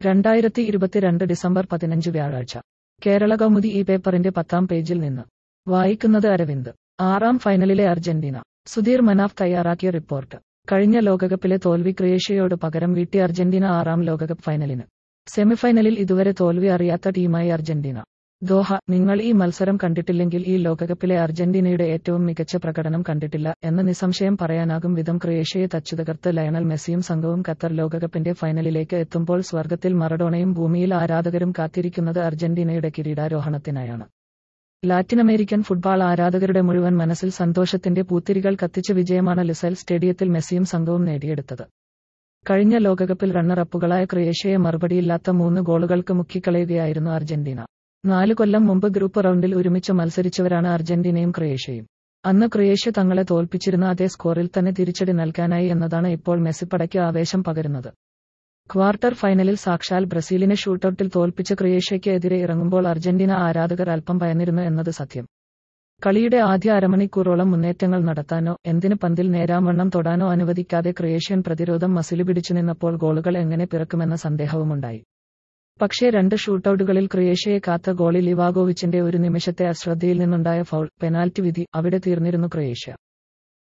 രണ്ടായിരത്തി ഇരുപത്തിരണ്ട് ഡിസംബർ പതിനഞ്ച് വ്യാഴാഴ്ച കേരള കൗമുദി ഈ പേപ്പറിന്റെ പത്താം പേജിൽ നിന്ന് വായിക്കുന്നത് അരവിന്ദ് ആറാം ഫൈനലിലെ അർജന്റീന സുധീർ മനാഫ് തയ്യാറാക്കിയ റിപ്പോർട്ട് കഴിഞ്ഞ ലോകകപ്പിലെ തോൽവി ക്രൊയേഷ്യയോട് പകരം വീട്ടി അർജന്റീന ആറാം ലോകകപ്പ് ഫൈനലിന് സെമിഫൈനലിൽ ഇതുവരെ തോൽവി അറിയാത്ത ടീമായി അർജന്റീന ദോഹ നിങ്ങൾ ഈ മത്സരം കണ്ടിട്ടില്ലെങ്കിൽ ഈ ലോകകപ്പിലെ അർജന്റീനയുടെ ഏറ്റവും മികച്ച പ്രകടനം കണ്ടിട്ടില്ല എന്ന് നിസ്സംശയം പറയാനാകും വിധം ക്രൊയേഷ്യയെ തച്ചുതകർത്ത് ലയണൽ മെസ്സിയും സംഘവും ഖത്തർ ലോകകപ്പിന്റെ ഫൈനലിലേക്ക് എത്തുമ്പോൾ സ്വർഗത്തിൽ മറഡോണയും ഭൂമിയിൽ ആരാധകരും കാത്തിരിക്കുന്നത് അർജന്റീനയുടെ കിരീടാരോഹണത്തിനായാണ് ലാറ്റിനമേരിക്കൻ ഫുട്ബോൾ ആരാധകരുടെ മുഴുവൻ മനസ്സിൽ സന്തോഷത്തിന്റെ പൂത്തിരികൾ കത്തിച്ച വിജയമാണ് ലിസൽ സ്റ്റേഡിയത്തിൽ മെസ്സിയും സംഘവും നേടിയെടുത്തത് കഴിഞ്ഞ ലോകകപ്പിൽ റണ്ണറപ്പുകളായ ക്രൊയേഷ്യയെ മറുപടിയില്ലാത്ത മൂന്ന് ഗോളുകൾക്ക് മുക്കിക്കളയുകയായിരുന്നു അർജന്റീന നാല് കൊല്ലം മുമ്പ് ഗ്രൂപ്പ് റൗണ്ടിൽ ഒരുമിച്ച് മത്സരിച്ചവരാണ് അർജന്റീനയും ക്രൊയേഷ്യയും അന്ന് ക്രൊയേഷ്യ തങ്ങളെ തോൽപ്പിച്ചിരുന്ന അതേ സ്കോറിൽ തന്നെ തിരിച്ചടി നൽകാനായി എന്നതാണ് ഇപ്പോൾ മെസ്സിപ്പടയ്ക്ക് ആവേശം പകരുന്നത് ക്വാർട്ടർ ഫൈനലിൽ സാക്ഷാൽ ബ്രസീലിനെ ഷൂട്ടൌട്ടിൽ തോൽപ്പിച്ച ക്രൊയേഷ്യയ്ക്ക് എതിരെ ഇറങ്ങുമ്പോൾ അർജന്റീന ആരാധകർ അല്പം ഭയന്നിരുന്നു എന്നത് സത്യം കളിയുടെ ആദ്യ അരമണിക്കൂറോളം മുന്നേറ്റങ്ങൾ നടത്താനോ എന്തിന് പന്തിൽ നേരാംവണ്ണം തൊടാനോ അനുവദിക്കാതെ ക്രൊയേഷ്യൻ പ്രതിരോധം മസിലു പിടിച്ചു നിന്നപ്പോൾ ഗോളുകൾ എങ്ങനെ പിറക്കുമെന്ന സന്ദേഹവുമുണ്ടായി പക്ഷേ രണ്ട് ഷൂട്ടൌട്ടുകളിൽ ക്രൊയേഷ്യയെ കാത്ത ഗോളി ലിവാഗോവിച്ചിന്റെ ഒരു നിമിഷത്തെ അശ്രദ്ധയിൽ നിന്നുണ്ടായ ഫൗൾ പെനാൽറ്റി വിധി അവിടെ തീർന്നിരുന്നു ക്രൊയേഷ്യ